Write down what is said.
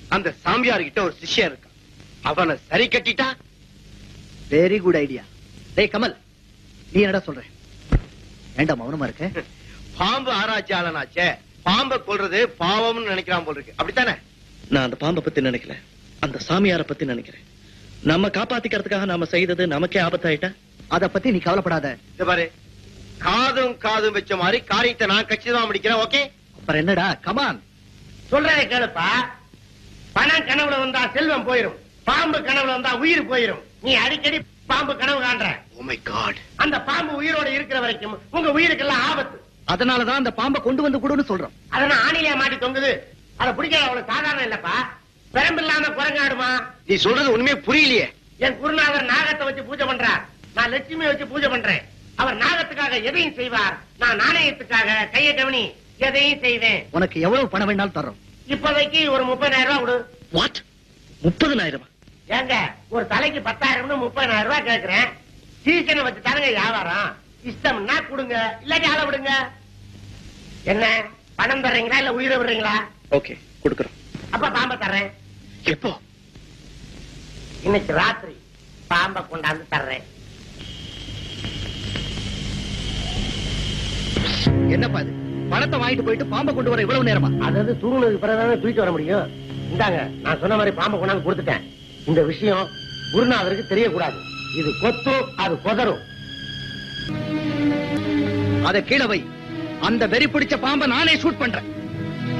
அந்த சாமியார் கிட்ட ஒரு சிஷ்யன் இருக்கான் அவனை சரி கட்டிட்டா வெரி குட் ஐடியா டேய் கமல் நீ என்னடா சொல்ற ஏண்டா மௌனமா இருக்க பாம்பு ஆராய்ச்சியாளனாச்சே பாம்பை கொல்றது பாவம்னு நினைக்கிறான் போல் இருக்கு அப்படித்தானே நான் அந்த பாம்பை பத்தி நினைக்கல அந்த சாமியார பத்தி நினைக்கிறேன் நம்ம காப்பாத்திக்கிறதுக்காக நாம செய்தது நமக்கே ஆபத்தாயிட்டா அத பத்தி நீ கவலைப்படாத இந்த பாரு காதும் காதும் வச்ச மாதிரி காரியத்தை நான் கச்சிதமா முடிக்கிறேன் ஓகே அப்புறம் என்னடா கமான் சொல்றதை கேளுப்பா பணம் கனவுல வந்தா செல்வம் போயிரும் பாம்பு கனவுல வந்தா உயிர் போயிரும் நீ அடிக்கடி பாம்பு கனவு காண்ற ஓ மை காட் அந்த பாம்பு உயிரோட இருக்கிற வரைக்கும் உங்க உயிருக்கெல்லாம் ஆபத்து அதனாலதான் அந்த பாம்பை கொண்டு வந்து கொடுன்னு சொல்றோம் அதனால ஆணிலே மாட்டி தொங்குது அதை பிடிக்காத அவ்வளவு சாதாரணம் இல்லப்பா பெரம்பு இல்லாம குரங்காடுமா நீ சொல்றது ஒண்ணுமே புரியலையே என் குருநாதர் நாகத்தை வச்சு பூஜை பண்றார் நான் லட்சுமி வச்சு பூஜை பண்றேன் அவர் நாகத்துக்காக எதையும் செய்வார் நான் நாணயத்துக்காக கைய கவனி எதையும் செய்வேன் உனக்கு எவ்வளவு பணம் வேணாலும் தர்றோம் இப்போதைக்கு ஒரு முப்பதாயிரம் ரூபாய் கொடு வாட் முப்பதுனாயிரமா ஏங்க ஒரு தலைக்கு பத்தாயிரம்னு முப்பதாயிரம் ரூபாய் கேக்குறேன் சீசனை வச்சு தானுங்க வியாபாரம் இஷ்டம்னா கொடுங்க இல்லாட்டி ஆள விடுங்க என்ன பணம் தர்றீங்களா இல்ல உயிரை விடுறீங்களா ஓகே கொடுக்கறோம் அப்ப பாம்பை தர்றேன் எப்போ இன்னைக்கு ராத்திரி பாம்பை கொண்டாந்து தர்றேன் என்னப்பா இது பணத்தை வாங்கிட்டு போயிட்டு பாம்பை கொண்டு வர இவ்வளவு நேரமா அதாவது தூங்குனதுக்கு பிறகுதானே தூக்கிட்டு வர முடியும் இந்தாங்க நான் சொன்ன மாதிரி பாம்பை கொண்டாந்து கொடுத்துட்டேன் இந்த விஷயம் குருநாதருக்கு தெரியக்கூடாது இது கொத்தும் அது கொதரும் அத கீழே வை அந்த வெறி பிடிச்ச பாம்பை நானே ஷூட் பண்றேன்